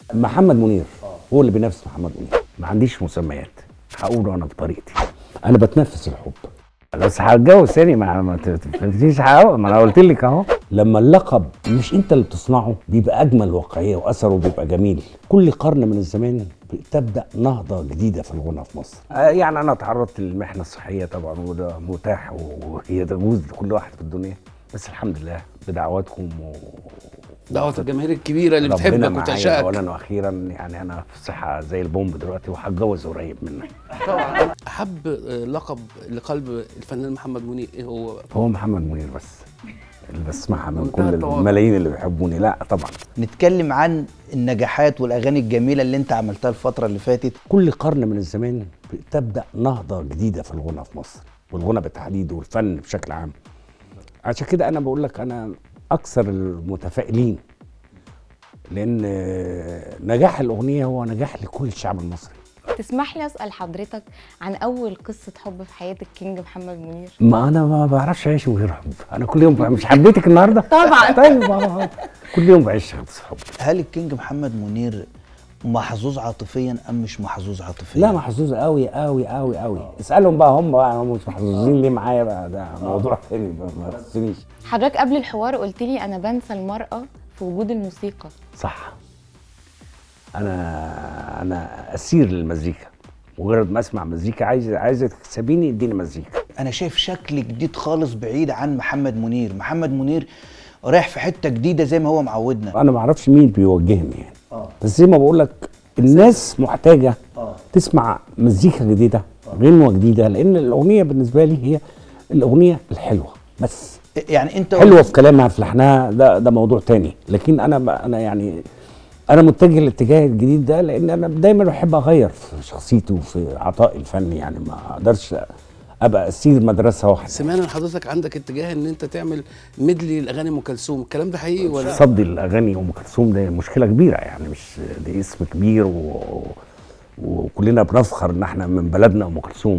محمد منير هو اللي بينافس محمد منير ما عنديش مسميات هقوله انا بطريقتي انا بتنفس الحب بس هتجوز تاني ما ما تفهمنيش حاجه ما انا قلت لك اهو لما اللقب مش انت اللي بتصنعه بيبقى اجمل واقعيه واثره بيبقى جميل كل قرن من الزمان تبدا نهضه جديده في الغنى في مصر آه يعني انا تعرضت للمحنه الصحيه طبعا وده متاح وهي تجوز لكل واحد في الدنيا بس الحمد لله بدعواتكم و... دعوة الجماهير الكبيرة اللي ربنا بتحبك معايا وتعشقك اولا واخيرا يعني انا في صحه زي البومب دلوقتي وهتجوز قريب منك أحب آه، لقب لقلب الفنان محمد منير إيه هو؟ هو محمد منير بس اللي بسمعها من منتهى كل التواضع. الملايين اللي بيحبوني لا طبعا نتكلم عن النجاحات والاغاني الجميله اللي انت عملتها الفتره اللي فاتت كل قرن من الزمان تبدا نهضه جديده في الغنى في مصر والغنى بالتحديد والفن بشكل عام عشان كده انا بقول لك انا اكثر المتفائلين لان نجاح الاغنيه هو نجاح لكل الشعب المصري تسمح لي اسال حضرتك عن اول قصه حب في حياه الكينج محمد منير ما انا ما بعرفش اعيش من غير حب انا كل يوم مش حبيتك النهارده طبعا طيب آه، كل يوم بعيش قصه حب هل الكينج محمد منير محظوظ عاطفيا ام مش محظوظ عاطفيا لا محظوظ قوي قوي قوي قوي اسالهم بقى هم بقى هم مش محظوظين ليه معايا بقى ده موضوع تاني ما ما يخصنيش حضرتك قبل الحوار قلت لي انا بنسى المراه في وجود الموسيقى صح انا انا اسير للمزيكا مجرد ما اسمع مزيكا عايز عايزه تكسبيني اديني مزيكا انا شايف شكل جديد خالص بعيد عن محمد منير محمد منير رايح في حته جديده زي ما هو معودنا انا ما اعرفش مين بيوجهني يعني اه بس زي ما بقول لك الناس محتاجه اه تسمع مزيكا جديده غنوه جديده لان الاغنيه بالنسبه لي هي الاغنيه الحلوه بس يعني انت حلوه في كلامها في لحنها ده ده موضوع تاني لكن انا انا يعني انا متجه للاتجاه الجديد ده لان انا دايما بحب اغير في شخصيتي وفي عطائي الفني يعني ما اقدرش ابقى اسير مدرسه واحده سمعنا ان حضرتك عندك اتجاه ان انت تعمل ميدلي لاغاني ام كلثوم الكلام ده حقيقي ولا صدي الاغاني ام كلثوم ده مشكله كبيره يعني مش ده اسم كبير و... وكلنا بنفخر ان احنا من بلدنا ام كلثوم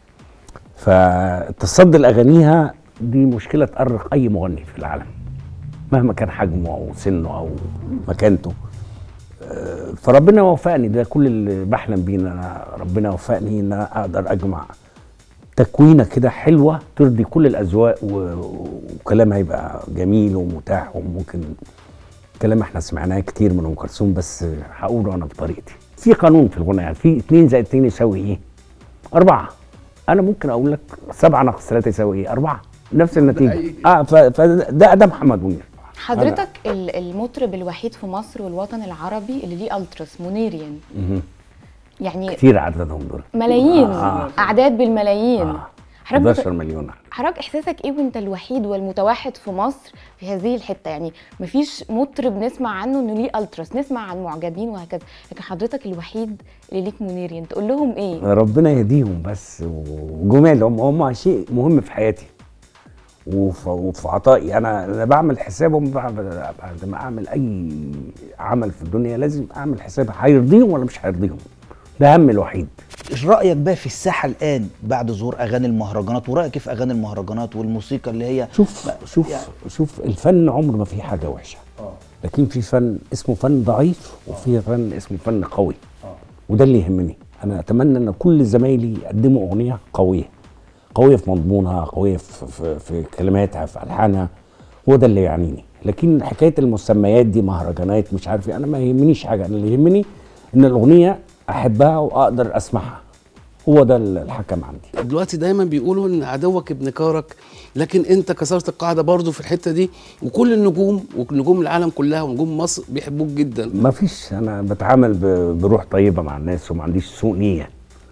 فالتصدي لاغانيها دي مشكله تأرق اي مغني في العالم مهما كان حجمه او سنه او مكانته آه، فربنا وفقني ده كل اللي بحلم بيه ان انا ربنا وفقني ان انا اقدر اجمع تكوينه كده حلوه ترضي كل الاذواق و- وكلامها يبقى جميل ومتاح وممكن كلام احنا سمعناه كتير من ام كلثوم بس هقوله انا بطريقتي في قانون في الغنى يعني في اتنين زائد اتنين يساوي ايه؟ اربعه انا ممكن اقول لك سبعه ناقص ثلاثه يساوي ايه؟ اربعه نفس النتيجه حقيقي. اه ف- فده ده محمد منير حضرتك ال- المطرب الوحيد في مصر والوطن العربي اللي ليه التراس منيريان مهم. يعني كتير عددهم دول ملايين آه. اعداد بالملايين آه. حضرتك 11 مت- مليون حضرتك احساسك ايه وانت الوحيد والمتوحد في مصر في هذه الحته يعني مفيش مطرب نسمع عنه انه ليه التراس نسمع عن معجبين وهكذا لكن حضرتك الوحيد اللي ليك منيريان تقول لهم ايه ربنا يهديهم بس وجمال هم هم شيء مهم في حياتي وفي, وفي عطائي انا انا بعمل حسابهم بعد بعد ما اعمل اي عمل في الدنيا لازم اعمل حساب هيرضيهم ولا مش هيرضيهم ده همي الوحيد ايش رايك بقى في الساحه الان بعد ظهور اغاني المهرجانات ورايك إيه في اغاني المهرجانات والموسيقى اللي هي شوف شوف يعني- شوف الفن عمره ما فيه حاجه وحشه لكن في فن اسمه فن ضعيف وفي فن اسمه فن قوي وده اللي يهمني انا اتمنى ان كل زمايلي يقدموا اغنيه قويه قويه في مضمونها قويه في, في, في كلماتها في الحانها هو ده اللي يعنيني لكن حكايه المسميات دي مهرجانات مش عارف ايه انا ما يهمنيش حاجه انا اللي يهمني ان الاغنيه احبها واقدر اسمعها هو ده الحكم عندي دلوقتي دايما بيقولوا ان عدوك ابن كارك لكن انت كسرت القاعده برضو في الحته دي وكل النجوم ونجوم العالم كلها ونجوم مصر بيحبوك جدا ما فيش انا بتعامل ب- بروح طيبه مع الناس وما عنديش سوء نيه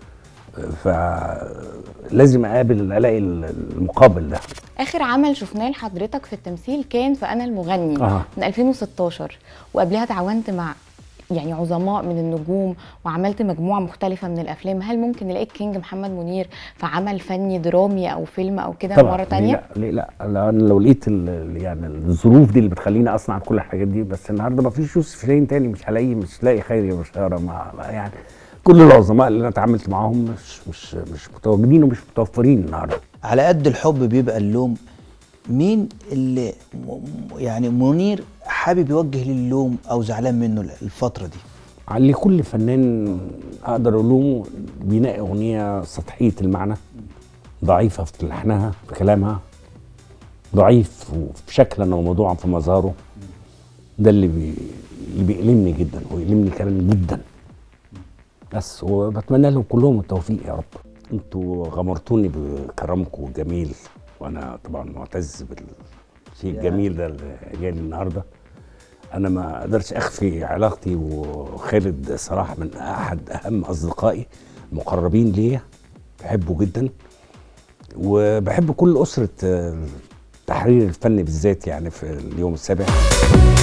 فلازم اقابل الاقي المقابل ده اخر عمل شفناه لحضرتك في التمثيل كان في انا المغني آه. من 2016 وقبلها تعاونت مع يعني عظماء من النجوم وعملت مجموعه مختلفه من الافلام هل ممكن نلاقي الكينج محمد منير في عمل فني درامي او فيلم او كده مره ليه تانية لا ليه لا لان لو لقيت ال- يعني الظروف دي اللي بتخليني اصنع كل الحاجات دي بس النهارده ما فيش يوسف شاهين تاني مش هلاقيه مش لاقي خيري وبشاره مع مع- يعني كل العظماء اللي انا اتعاملت معاهم مش مش مش متواجدين ومش متوفرين النهارده على قد الحب بيبقى اللوم مين اللي م- م- يعني منير حابب يوجه للوم او زعلان منه الفتره دي على كل فنان اقدر الومه بينقي اغنيه سطحيه المعنى ضعيفه في لحنها في كلامها ضعيف في شكلا وموضوعا في مظهره ده اللي بي... اللي بيألمني جدا ويألمني كمان جدا بس وبتمنى لهم كلهم التوفيق يا رب انتوا غمرتوني بكرمكم الجميل وانا طبعا معتز بالشيء الجميل ده اللي جالي النهارده انا ما اقدرش اخفي علاقتي وخالد صراحه من احد اهم اصدقائي المقربين ليا بحبه جدا وبحب كل اسره آه، تحرير الفن بالذات يعني في اليوم السابع